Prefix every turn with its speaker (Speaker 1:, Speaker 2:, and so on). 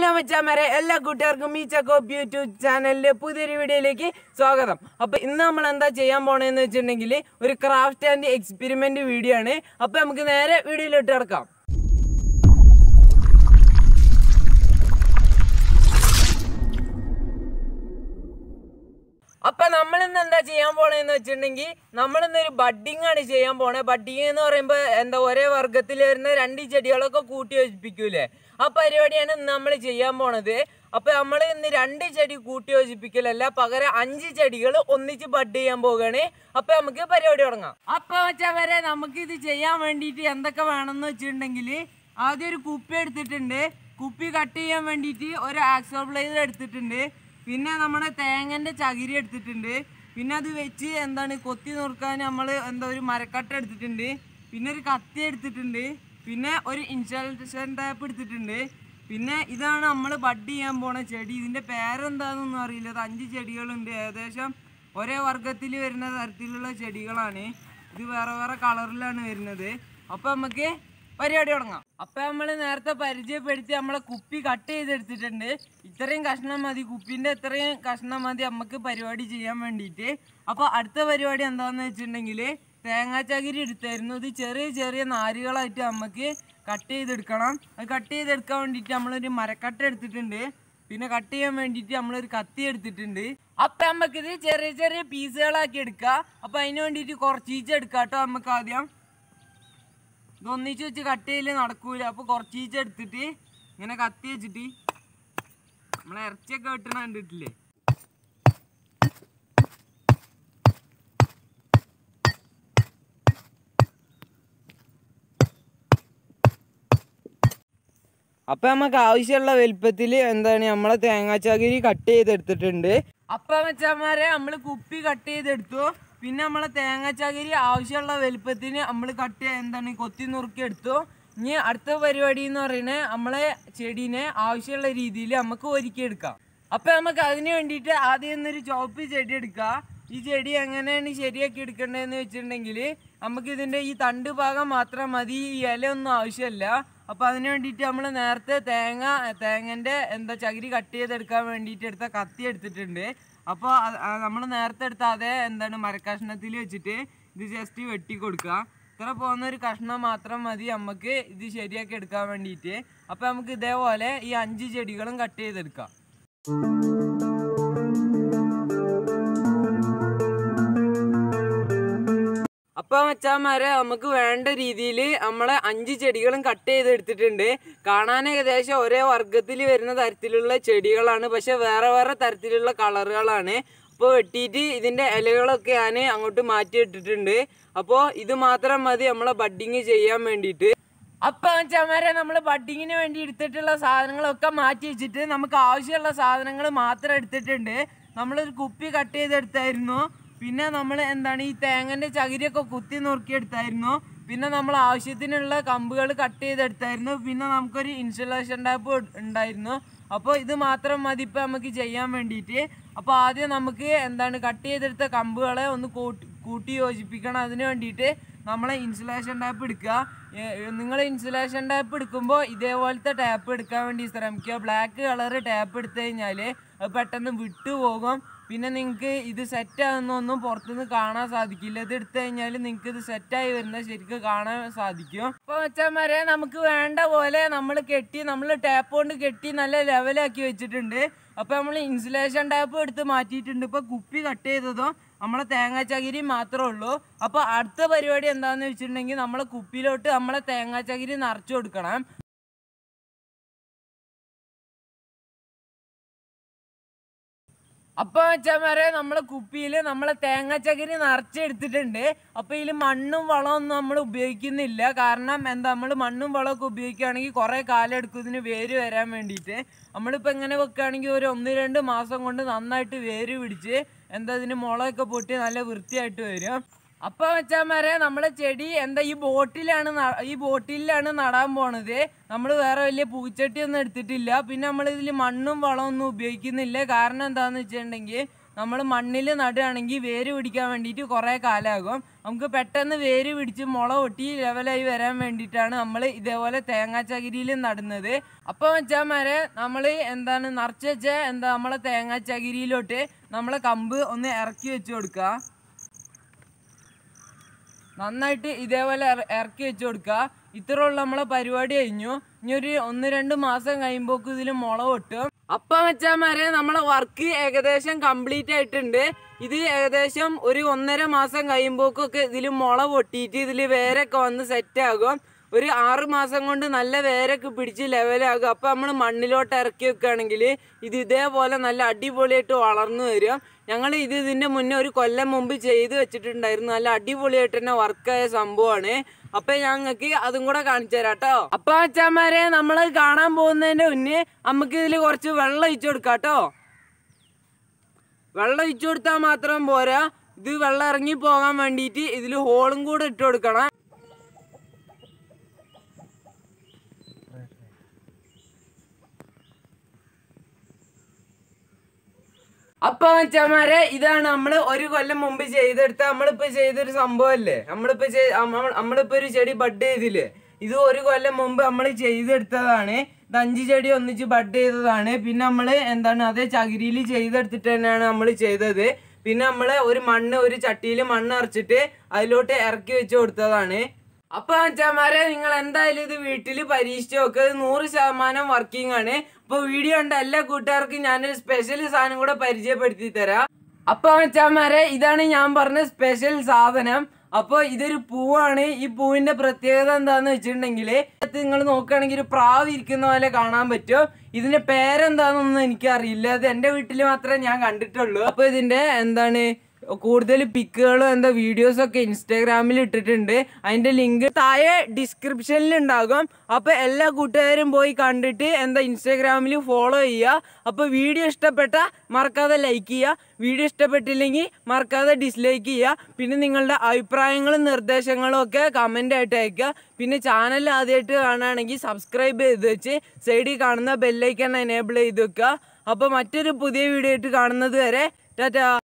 Speaker 1: hello മച്ചാമാരെ എല്ലാ കൂട്ടുകാർക്കും ഈ ചക്കോപ്പ് യൂട്യൂബ് ചാനലിന്റെ പുതിയൊരു വീഡിയോയിലേക്ക് സ്വാഗതം അപ്പൊ ഇന്ന് നമ്മൾ എന്താ ചെയ്യാൻ പോണേന്ന് വെച്ചിട്ടുണ്ടെങ്കിൽ ഒരു ക്രാഫ്റ്റ് ആൻഡ് എക്സ്പെരിമെന്റ് വീഡിയോ ആണ് അപ്പൊ നമുക്ക് നേരെ വീഡിയോയിലോട്ട് കിടക്കാം അപ്പൊ നമ്മൾ ഇന്ന് എന്താ ചെയ്യാൻ പോണേന്ന് വെച്ചിട്ടുണ്ടെങ്കിൽ നമ്മൾ ഇന്ന് ഒരു ബഡ്ഡിങ് ആണ് ചെയ്യാൻ പോണേ ബഡ്ഡിങ് എന്ന് പറയുമ്പോൾ എന്താ ഒരേ വർഗത്തിൽ വരുന്ന രണ്ട് ചെടികളൊക്കെ കൂട്ടി യോജിപ്പിക്കൂലേ ആ പരിപാടിയാണ് ഇന്ന് നമ്മൾ ചെയ്യാൻ പോണത് അപ്പൊ നമ്മൾ ഇന്ന് രണ്ട് ചെടി കൂട്ടി യോജിപ്പിക്കലല്ല പകരം അഞ്ച് ചെടികൾ ഒന്നിച്ച് ബഡ് ചെയ്യാൻ പോവുകയാണ് അപ്പൊ നമുക്ക് പരിപാടി തുടങ്ങാം അപ്പൊ വെച്ചാൽ വരെ നമുക്ക് ഇത് ചെയ്യാൻ വേണ്ടിയിട്ട് എന്തൊക്കെ വേണമെന്ന് വെച്ചിട്ടുണ്ടെങ്കിൽ ആദ്യം ഒരു കുപ്പി എടുത്തിട്ടുണ്ട് കുപ്പി കട്ട് ചെയ്യാൻ വേണ്ടിയിട്ട് ഒരു ആക്സോ ബ്ലേഡ് എടുത്തിട്ടുണ്ട് പിന്നെ നമ്മുടെ തേങ്ങന്റെ ചകിരി എടുത്തിട്ടുണ്ട് പിന്നെ അത് വെച്ച് എന്താണ് കൊത്തി നുറുക്കാൻ നമ്മൾ എന്താ ഒരു മരക്കട്ട എടുത്തിട്ടുണ്ട് പിന്നെ ഒരു കത്തി എടുത്തിട്ടുണ്ട് പിന്നെ ഒരു ഇൻസ്റ്റലേഷൻ ടാപ്പ് എടുത്തിട്ടുണ്ട് പിന്നെ ഇതാണ് നമ്മൾ ബഡ് ചെയ്യാൻ പോണ ചെടി ഇതിന്റെ പേരെന്താണെന്നൊന്നും അറിയില്ല ഇത് അഞ്ച് ചെടികളുണ്ട് ഏകദേശം ഒരേ വർഗത്തിൽ വരുന്ന തരത്തിലുള്ള ചെടികളാണ് ഇത് വേറെ വേറെ കളറിലാണ് വരുന്നത് അപ്പൊ നമുക്ക് പരിപാടി തുടങ്ങാം അപ്പൊ നമ്മൾ നേരത്തെ പരിചയപ്പെടുത്തി നമ്മളെ കുപ്പി കട്ട് ചെയ്തെടുത്തിട്ടുണ്ട് ഇത്രയും കഷ്ണം മതി കുപ്പിന്റെ ഇത്രയും കഷ്ണം മതി നമുക്ക് പരിപാടി ചെയ്യാൻ വേണ്ടിയിട്ട് അപ്പൊ അടുത്ത പരിപാടി എന്താന്ന് വെച്ചിട്ടുണ്ടെങ്കിൽ തേങ്ങാച്ചകിരി എടുത്തായിരുന്നു ഇത് ചെറിയ ചെറിയ നാരുകളായിട്ട് നമുക്ക് കട്ട് ചെയ്തെടുക്കണം അത് കട്ട് ചെയ്തെടുക്കാൻ വേണ്ടിയിട്ട് നമ്മളൊരു മരക്കട്ട എടുത്തിട്ടുണ്ട് പിന്നെ കട്ട് ചെയ്യാൻ വേണ്ടിയിട്ട് നമ്മളൊരു കത്തി എടുത്തിട്ടുണ്ട് അപ്പൊ നമുക്കിത് ചെറിയ ചെറിയ പീസുകളാക്കി എടുക്കാം അപ്പൊ അതിന് വേണ്ടിയിട്ട് കുറച്ചീച്ച എടുക്കാം കേട്ടോ നമുക്ക് ആദ്യം ഇതൊന്നിച്ച് വെച്ച് കട്ട് ചെയ്യല് നടക്കൂല അപ്പൊ കുറച്ചീച്ച എടുത്തിട്ട് ഇങ്ങനെ കത്തി വെച്ചിട്ട് നമ്മളെ ഇറച്ചിയൊക്കെ വെട്ടണ കണ്ടിട്ടില്ലേ അപ്പൊ നമുക്ക് ആവശ്യമുള്ള വലുപ്പത്തിൽ എന്താണ് നമ്മളെ തേങ്ങാച്ചാകിരി കട്ട് ചെയ്തെടുത്തിട്ടുണ്ട് അപ്പൊ വെച്ചമാരെ നമ്മൾ കുപ്പി കട്ട് ചെയ്തെടുത്തു പിന്നെ നമ്മളെ തേങ്ങാച്ചാകിരി ആവശ്യമുള്ള വലുപ്പത്തിന് നമ്മൾ കട്ട് എന്താണ് കൊത്തി നുറുക്കി എടുത്തു ഇനി അടുത്ത പരിപാടി എന്ന് പറയുന്നത് നമ്മളെ ചെടീനെ ആവശ്യമുള്ള രീതിയിൽ നമുക്ക് ഒരുക്കിയെടുക്കാം അപ്പൊ നമുക്ക് അതിന് വേണ്ടിയിട്ട് ആദ്യം ഒന്നൊരു ചുവപ്പ് ചെടി എടുക്കാം ഈ ചെടി എങ്ങനെയാണ് ശരിയാക്കി എടുക്കേണ്ടതെന്ന് വെച്ചിട്ടുണ്ടെങ്കിൽ നമുക്ക് ഇതിന്റെ ഈ തണ്ട് ഭാഗം മാത്രം മതി ഈ ഇല ഒന്നും ആവശ്യമില്ല അപ്പൊ അതിന് വേണ്ടിയിട്ട് നമ്മൾ നേരത്തെ തേങ്ങ തേങ്ങന്റെ എന്താ ചകിരി കട്ട് ചെയ്തെടുക്കാൻ വേണ്ടിയിട്ട് എടുത്ത കത്തി എടുത്തിട്ടുണ്ട് അപ്പോൾ നമ്മൾ നേരത്തെ എടുത്ത അതേ എന്താണ് മരക്കഷ്ണത്തിൽ വെച്ചിട്ട് ഇത് ജസ്റ്റ് വെട്ടി കൊടുക്കുക ഇത്ര പോകുന്ന ഒരു കഷ്ണം മാത്രം മതി നമുക്ക് ഇത് ശരിയാക്കി എടുക്കാൻ വേണ്ടിയിട്ട് അപ്പോൾ നമുക്ക് ഇതേപോലെ ഈ അഞ്ച് ചെടികളും കട്ട് ചെയ്തെടുക്കാം അപ്പൊ മച്ചാമാരെ നമുക്ക് വേണ്ട രീതിയിൽ നമ്മളെ അഞ്ച് ചെടികളും കട്ട് ചെയ്തെടുത്തിട്ടുണ്ട് കാണാൻ ഏകദേശം ഒരേ വർഗത്തിൽ വരുന്ന തരത്തിലുള്ള ചെടികളാണ് പക്ഷെ വേറെ വേറെ തരത്തിലുള്ള കളറുകളാണ് അപ്പോൾ വെട്ടിയിട്ട് ഇതിന്റെ ഇലകളൊക്കെ ഞാൻ അങ്ങോട്ട് മാറ്റി ഇട്ടിട്ടുണ്ട് അപ്പോൾ ഇത് മാത്രം മതി നമ്മളെ ബഡ്ഡിങ് ചെയ്യാൻ വേണ്ടിയിട്ട് അപ്പൊ ചമരെ നമ്മൾ ബഡ്ഡിങ്ങിന് വേണ്ടി എടുത്തിട്ടുള്ള സാധനങ്ങളൊക്കെ മാറ്റി വെച്ചിട്ട് നമുക്ക് ആവശ്യമുള്ള സാധനങ്ങൾ മാത്രം എടുത്തിട്ടുണ്ട് നമ്മളൊരു കുപ്പി കട്ട് ചെയ്തെടുത്തായിരുന്നു പിന്നെ നമ്മൾ എന്താണ് ഈ തേങ്ങന്റെ ചകിരിയൊക്കെ കുത്തി നുറുക്കിയെടുത്തായിരുന്നു പിന്നെ നമ്മൾ ആവശ്യത്തിനുള്ള കമ്പുകൾ കട്ട് ചെയ്തെടുത്തായിരുന്നു പിന്നെ നമുക്കൊരു ഇൻസുലേഷൻ ടാപ്പ് ഉണ്ടായിരുന്നു അപ്പോൾ ഇത് മാത്രം മതി ഇപ്പം നമുക്ക് ചെയ്യാൻ വേണ്ടിയിട്ട് അപ്പോൾ ആദ്യം നമുക്ക് എന്താണ് കട്ട് ചെയ്തെടുത്ത കമ്പുകളെ ഒന്ന് കൂട്ടി കൂട്ടി യോജിപ്പിക്കണം അതിന് വേണ്ടിയിട്ട് നമ്മളെ ഇൻസുലേഷൻ ടാപ്പ് എടുക്കുക നിങ്ങൾ ഇൻസുലേഷൻ ടാപ്പ് എടുക്കുമ്പോൾ ഇതേപോലത്തെ ടാപ്പ് എടുക്കാൻ വേണ്ടി ശ്രമിക്കുക ബ്ലാക്ക് കളർ ടാപ്പ് എടുത്തു കഴിഞ്ഞാൽ അത് പെട്ടെന്ന് വിട്ടുപോകും പിന്നെ നിങ്ങൾക്ക് ഇത് സെറ്റ് ആകുന്നൊന്നും പുറത്തുനിന്ന് കാണാൻ സാധിക്കില്ല ഇത് എടുത്തു കഴിഞ്ഞാൽ നിങ്ങൾക്ക് ഇത് സെറ്റായി വരുന്നത് ശരിക്കും കാണാൻ സാധിക്കും അപ്പോൾ വെച്ചാൽ നമുക്ക് വേണ്ട പോലെ നമ്മൾ കെട്ടി നമ്മൾ ടാപ്പ് കൊണ്ട് കെട്ടി നല്ല ലെവലാക്കി വെച്ചിട്ടുണ്ട് അപ്പോൾ നമ്മൾ ഇൻസുലേഷൻ ടാപ്പ് എടുത്ത് മാറ്റിയിട്ടുണ്ട് ഇപ്പോൾ കുപ്പി കട്ട് ചെയ്തതും നമ്മളെ തേങ്ങാച്ചകിരി മാത്രമേ ഉള്ളൂ അപ്പോൾ അടുത്ത പരിപാടി എന്താണെന്ന് വെച്ചിട്ടുണ്ടെങ്കിൽ നമ്മളെ കുപ്പിയിലോട്ട് നമ്മളെ തേങ്ങാച്ചകിരി നിറച്ചു കൊടുക്കണം അപ്പൊ വെച്ചാൽ നമ്മളെ കുപ്പിയിൽ നമ്മളെ തേങ്ങാച്ചകിരി നിറച്ചെടുത്തിട്ടുണ്ട് അപ്പൊ ഇതിൽ മണ്ണും വളമൊന്നും നമ്മൾ ഉപയോഗിക്കുന്നില്ല കാരണം എന്താ നമ്മൾ മണ്ണും വളമൊക്കെ ഉപയോഗിക്കുകയാണെങ്കിൽ കുറെ കാലം എടുക്കും ഇതിന് വേര് വരാൻ വേണ്ടിയിട്ട് നമ്മളിപ്പോൾ ഇങ്ങനെ വെക്കുകയാണെങ്കിൽ ഒരു ഒന്ന് രണ്ട് മാസം കൊണ്ട് നന്നായിട്ട് വേര് പിടിച്ച് എന്താ ഇതിന് മുളകൊക്കെ പൊട്ടി നല്ല വൃത്തിയായിട്ട് വരും അപ്പൊ വെച്ചാൽ നമ്മളെ ചെടി എന്താ ഈ ബോട്ടിലാണ് ന- ഈ ബോട്ടിലാണ് നടാൻ പോണത് നമ്മൾ വേറെ വലിയ പൂച്ചട്ടി ഒന്നും എടുത്തിട്ടില്ല പിന്നെ നമ്മൾ ഇതിൽ മണ്ണും വളമൊന്നും ഉപയോഗിക്കുന്നില്ല കാരണം എന്താന്ന് വെച്ചിട്ടുണ്ടെങ്കിൽ നമ്മൾ മണ്ണിൽ നടുകയാണെങ്കിൽ വേര് പിടിക്കാൻ വേണ്ടിയിട്ട് കുറേ കാലമാകും നമുക്ക് പെട്ടെന്ന് വേര് പിടിച്ച് മുള പൊട്ടി ലെവലായി വരാൻ വേണ്ടിയിട്ടാണ് നമ്മൾ ഇതേപോലെ തേങ്ങാ ചകിരിയിൽ നടുന്നത് അപ്പോൾ വെച്ചാൽ നമ്മൾ എന്താണ് നിറച്ച് വെച്ച എന്താ നമ്മളെ തേങ്ങാ ചകിരിയിലോട്ട് നമ്മളെ കമ്പ് ഒന്ന് ഇറക്കി വെച്ച് കൊടുക്കുക നന്നായിട്ട് ഇതേപോലെ ഇറ- ഇറക്കി വെച്ച് കൊടുക്കുക ഇത്രയുള്ള നമ്മളെ പരിപാടി കഴിഞ്ഞു ഇനി ഒരു ഒന്ന് രണ്ട് മാസം കഴിയുമ്പോക്ക് ഇതിൽ മുള പൊട്ടും അപ്പം വെച്ചാൽ നമ്മളെ വർക്ക് ഏകദേശം കംപ്ലീറ്റ് ആയിട്ടുണ്ട് ഇത് ഏകദേശം ഒരു ഒന്നര മാസം കഴിയുമ്പോക്കൊക്കെ ഇതിൽ മുള പൊട്ടിയിട്ട് ഇതിൽ വേരൊക്കെ വന്ന് സെറ്റ് ആകും ഒരു ആറ് മാസം കൊണ്ട് നല്ല വേരൊക്കെ പിടിച്ച് ലെവലാകും അപ്പം നമ്മൾ മണ്ണിലോട്ട് ഇറക്കി വെക്കുകയാണെങ്കിൽ ഇത് ഇതേപോലെ നല്ല അടിപൊളിയായിട്ട് വളർന്നു വരും ഞങ്ങൾ ഇത് ഇതിൻ്റെ മുന്നേ ഒരു കൊല്ലം മുമ്പ് ചെയ്ത് വെച്ചിട്ടുണ്ടായിരുന്നു നല്ല അടിപൊളിയായിട്ട് തന്നെ വർക്കായ സംഭവമാണ് അപ്പൊ ഞങ്ങൾക്ക് അതും കൂടെ കാണിച്ചു തരാം കേട്ടോ അപ്പൊ അച്ഛന്മാരെ നമ്മൾ കാണാൻ പോകുന്നതിന്റെ മുന്നേ നമുക്ക് ഇതിൽ കുറച്ച് വെള്ളം ഒഴിച്ചു കൊടുക്കാം കേട്ടോ വെള്ളം ഒഴിച്ചു കൊടുത്താൽ മാത്രം പോരാ ഇത് വെള്ളം ഇറങ്ങി പോകാൻ വേണ്ടിയിട്ട് ഇതിൽ ഹോളും കൂടെ ഇട്ട് കൊടുക്കണം അപ്പൊ അച്ഛന്മാരെ ഇതാണ് നമ്മള് ഒരു കൊല്ലം മുമ്പ് ചെയ്തെടുത്ത നമ്മളിപ്പോ ചെയ്തൊരു സംഭവല്ലേ നമ്മളിപ്പോ ചെയ്- നമ്മ- നമ്മളിപ്പോ ഒരു ചെടി ബഡ് ചെയ്തില്ലേ ഇത് ഒരു കൊല്ലം മുമ്പ് നമ്മൾ ചെയ്തെടുത്തതാണ് ഇത് അഞ്ച് ചെടി ഒന്നിച്ച് ബഡ് ചെയ്തതാണ് പിന്നെ നമ്മൾ എന്താണ് അതേ ചകിരിയിൽ ചെയ്തെടുത്തിട്ട് തന്നെയാണ് നമ്മൾ ചെയ്തത് പിന്നെ നമ്മൾ ഒരു മണ്ണ് ഒരു ചട്ടിയിൽ മണ്ണ് അരച്ചിട്ട് അതിലോട്ട് ഇറക്കി വെച്ച് കൊടുത്തതാണ് അപ്പൊ അച്ഛന്മാരെ നിങ്ങൾ എന്തായാലും ഇത് വീട്ടിൽ പരീക്ഷിച്ച് നോക്കുക ഇത് നൂറ് ശതമാനം വർക്കിംഗ് ആണ് അപ്പൊ വീഡിയോ ഉണ്ട് എല്ലാ കൂട്ടുകാർക്കും ഞാനൊരു സ്പെഷ്യൽ സാധനം കൂടെ പരിചയപ്പെടുത്തി തരാം അപ്പൊ അച്ഛന്മാരെ ഇതാണ് ഞാൻ പറഞ്ഞ സ്പെഷ്യൽ സാധനം അപ്പോൾ ഇതൊരു പൂവാണ് ഈ പൂവിന്റെ പ്രത്യേകത എന്താന്ന് വെച്ചിട്ടുണ്ടെങ്കിൽ നിങ്ങൾ നോക്കുകയാണെങ്കിൽ ഒരു പ്രാവ് ഇരിക്കുന്ന പോലെ കാണാൻ പറ്റും ഇതിന്റെ പേരെന്താണെന്നൊന്നും എനിക്കറിയില്ല അത് എൻ്റെ വീട്ടിൽ മാത്രമേ ഞാൻ കണ്ടിട്ടുള്ളൂ അപ്പൊ ഇതിന്റെ എന്താണ് കൂടുതൽ പിക്കുകളും എന്താ വീഡിയോസ് ഒക്കെ ഇൻസ്റ്റാഗ്രാമിൽ ഇട്ടിട്ടുണ്ട് അതിന്റെ ലിങ്ക് താഴെ ഡിസ്ക്രിപ്ഷനിൽ ഉണ്ടാകും അപ്പൊ എല്ലാ കൂട്ടുകാരും പോയി കണ്ടിട്ട് എന്താ ഇൻസ്റ്റാഗ്രാമിൽ ഫോളോ ചെയ്യുക അപ്പൊ വീഡിയോ ഇഷ്ടപ്പെട്ട മറക്കാതെ ലൈക്ക് ചെയ്യുക വീഡിയോ ഇഷ്ടപ്പെട്ടില്ലെങ്കിൽ മറക്കാതെ ഡിസ്ലൈക്ക് ചെയ്യുക പിന്നെ നിങ്ങളുടെ അഭിപ്രായങ്ങളും നിർദ്ദേശങ്ങളും ഒക്കെ കമൻ്റ് ആയിട്ട് അയക്കുക പിന്നെ ചാനൽ ആദ്യമായിട്ട് കാണുകയാണെങ്കിൽ സബ്സ്ക്രൈബ് ചെയ്ത് വെച്ച് സൈഡിൽ കാണുന്ന ബെല്ലൈക്കൺ എനേബിൾ ചെയ്ത് വെക്കുക അപ്പോൾ മറ്റൊരു പുതിയ വീഡിയോ ആയിട്ട് കാണുന്നത് വരെ ടാറ്റാ